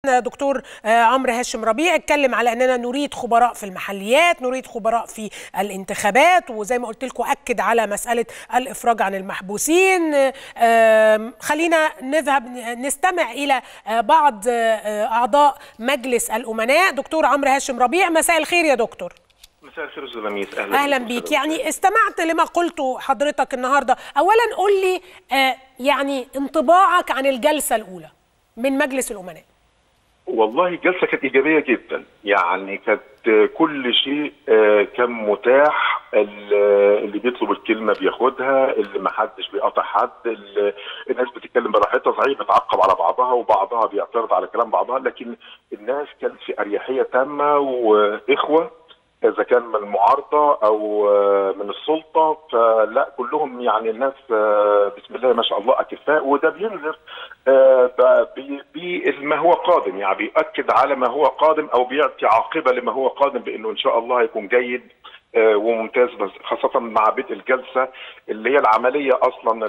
دكتور عمرو هاشم ربيع اتكلم على اننا نريد خبراء في المحليات نريد خبراء في الانتخابات وزي ما قلت لكم اكد على مساله الافراج عن المحبوسين خلينا نذهب نستمع الى بعض اعضاء مجلس الامناء دكتور عمرو هاشم ربيع مساء الخير يا دكتور مساء الخير استاذ لميس اهلا, أهلا بيك يعني استمعت لما قلته حضرتك النهارده اولا قول لي يعني انطباعك عن الجلسه الاولى من مجلس الامناء والله الجلسه كانت ايجابيه جدا يعني كانت كل شيء كان متاح اللي بيطلب الكلمه بياخدها اللي ما حدش بيقاطع حد الناس بتتكلم براحتها صحيح بتعقب على بعضها وبعضها بيعترض على كلام بعضها لكن الناس كانت في اريحيه تامه واخوه اذا كان من المعارضه او من السلطه فلا كلهم يعني الناس بسم الله ما شاء الله اكفاء وده بينذر بما هو قادم يعني بيأكد على ما هو قادم او بيعطي عاقبه لما هو قادم بانه ان شاء الله هيكون جيد وممتاز بس خاصة مع بدء الجلسة اللي هي العملية أصلا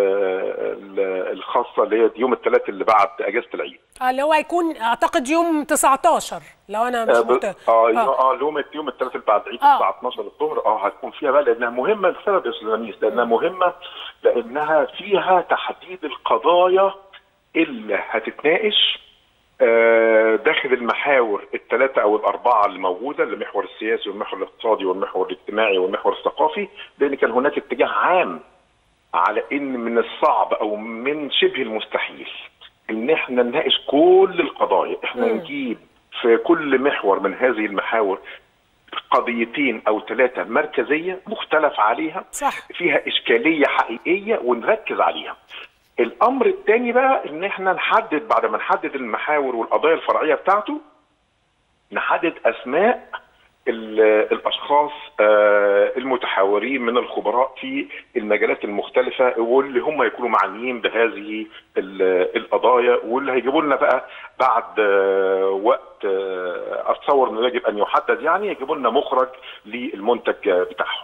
الخاصة اللي هي يوم الثلاث اللي بعد أجازة العيد. اللي هو هيكون أعتقد يوم 19 لو أنا مش متأكد. اه اه يوم يوم الثلاث اللي بعد العيد الساعة 12 الظهر اه هتكون فيها بقى لأنها مهمة لسبب يا أستاذ لميس لأنها مهمة لأنها فيها تحديد القضايا اللي هتتناقش داخل المحاور الثلاثة أو الأربعة اللي موجودة المحور السياسي والمحور الاقتصادي والمحور الاجتماعي والمحور الثقافي لأن كان هناك اتجاه عام على إن من الصعب أو من شبه المستحيل إن إحنا نناقش كل القضايا، إحنا م. نجيب في كل محور من هذه المحاور قضيتين او ثلاثه مركزيه مختلف عليها صح. فيها اشكاليه حقيقيه ونركز عليها. الامر الثاني بقى ان احنا نحدد بعد ما نحدد المحاور والقضايا الفرعيه بتاعته نحدد اسماء الاشخاص المتحاورين من الخبراء في المجالات المختلفه واللي هم يكونوا معنيين بهذه القضايا واللي هيجيبوا لنا بقى بعد وقت اتصور انه يجب ان يحدد يعني يجيبوا لنا مخرج للمنتج بتاعهم.